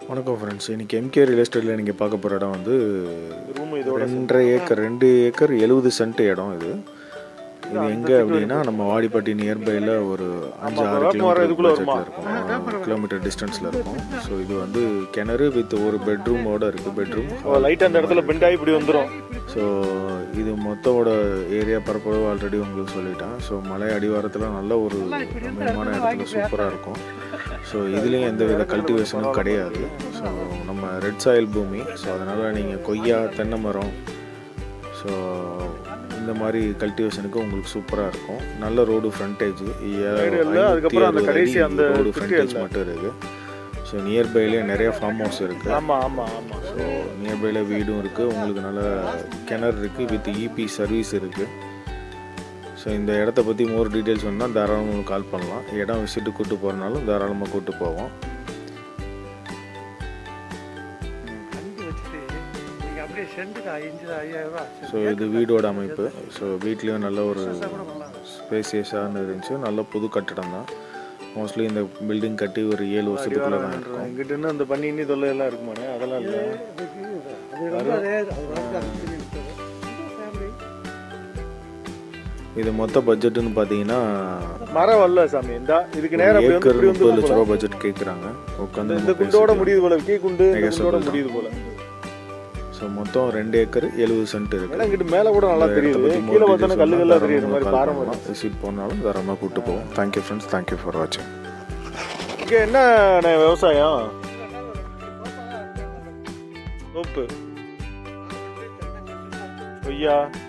வணக்கம் ஃப்ரெண்ட்ஸ் இன்றைக்கி MK real எஸ்டேட்டில் நீங்கள் பார்க்க போகிற இடம் வந்து ரூம் இதோட ரெண்டரை ஏக்கர் ரெண்டு ஏக்கர் எழுபது சென்ட் இடம் இது இது எங்கே அப்படின்னா நம்ம வாடிப்பட்டி நியர்பையில் ஒரு அஞ்சு ஆறு வேப்பமரம் கிலோமீட்டர் இதுக்குள்ள பட்ஜெட்டில் இருக்கும் கிலோமீட்டர் டிஸ்டன்ஸில் இருக்கும் ஸோ இது வந்து கிணறு வித் ஒரு பெட்ரூமோட இருக்குது பெட்ரூம் லைட் அந்த இடத்துல பெண்ட் ஆகி இப்படி வந்துரும் ஸோ இது மொத்தவோட ஏரியா பரப்பளவு ஆல்ரெடி உங்களுக்கு சொல்லிட்டேன் ஸோ மலை அடிவாரத்தில் நல்ல ஒரு அமையமான இடத்துல சூப்பராக இருக்கும் ஸோ இதுலேயும் எந்த வித கல்டிவேஷனும் கிடையாது ஸோ நம்ம ரெட் சாயில் பூமி ஸோ அதனால் நீங்கள் கொய்யா தென்னை மரம் ஸோ இந்த மாதிரி கல்டிவேஷனுக்கு உங்களுக்கு சூப்பராக இருக்கும் நல்ல ரோடு ஃப்ரண்டேஜ் இல்ல, அதுக்கப்புறம் அந்த கடைசி அந்த ரோடு சுத்தி ஃப்ரண்டேஜ் இல்ல. மட்டும் இருக்குது ஸோ நியர்பைலேயே நிறைய ஃபார்ம் ஹவுஸ் இருக்குது ஆமா ஆமா ஆமா ஸோ நியர்பையில் வீடும் இருக்குது உங்களுக்கு நல்ல கிணறு இருக்குது வித் இபி சர்வீஸ் இருக்குது ஸோ இந்த இடத்த பற்றி மோர் டீட்டெயில்ஸ் வேணும்னா தாராளமாக கால் பண்ணலாம் இடம் விசிட்டு கூட்டு போகிறனாலும் தாராளமாக கூட்டு போவோம் கண்டு வச்சுட்டு நீங்கள் அப்படியே சென்ட்டுக்கு ஐந்து ஐயாயிரம் ரூபா ஸோ இது வீடோட அமைப்பு ஸோ வீட்லேயும் நல்ல ஒரு ஸ்பேசியஸாக இருந்துச்சு நல்ல புது கட்டடம் தான் மோஸ்ட்லி இந்த பில்டிங் கட்டி ஒரு ஏழு வருஷத்துக்குள்ளே தான் இருக்கும் எங்கிட்ட இன்னும் அந்த பண்ணி இன்னி தொல்லை எல்லாம் இருக்குமானே அதெல்லாம் இல்ல அது ரொம்ப அதே அது வந்து அது திரும்பி விட்டது. ஃபேமிலி இது மொத்த பட்ஜெட்டுன்னு பார்த்தீங்கன்னா மரம் வரல சாமி இந்த இதுக்கு நேரம் இப்படி வந்து ஏக்கர் இப்படி வந்து முப்பது லட்ச போல. ரூபா பட்ஜெட் கேட்குறாங்க உட்காந்து இந்த குண்டோட முடியுது போல கீ குண்டு இந்த Negotiable குண்டோட தான். முடியுது போல ஸோ மொத்தம் ரெண்டு ஏக்கர் எழுபது சென்ட் இருக்கு ஏன்னா இங்கிட்டு மேல கூட நல்லா தெரியுது கீழே பார்த்தானே கல்லு கல்லா தெரியுற மாதிரி பாறை மாதிரி விசிட் போனாலும் தாராளமாக கூப்பிட்டு போவோம் தேங்க்யூ ஃப்ரெண்ட்ஸ் தேங்க்யூ ஃபார் வாட்சிங் இங்க என்ன விவசாயம் தோப்பு கொய்யா